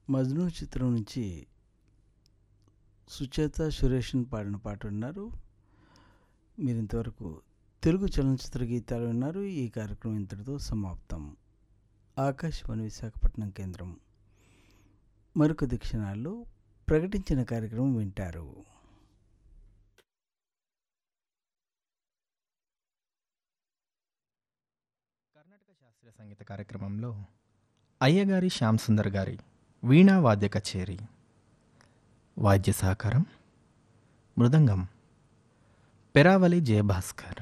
మజ్ను చిత్రం నుంచి సుచేత సురేషన్ పాడిన పాట విన్నారు మీరు ఇంతవరకు తెలుగు చలనచిత్ర గీతాలు విన్నారు ఈ కార్యక్రమం ఇంతటితో సమాప్తం ఆకాశవాణి విశాఖపట్నం కేంద్రం మరికొద్ది క్షణాల్లో ప్రకటించిన కార్యక్రమం వింటారు కర్ణాటక శాస్త్రీయ సంగీత కార్యక్రమంలో అయ్యగారి శ్యామ్ సుందర్ గారి వీణా వాద్య కచేరి వాద్య సహకారం మృదంగం పెరావలి జయభాస్కర్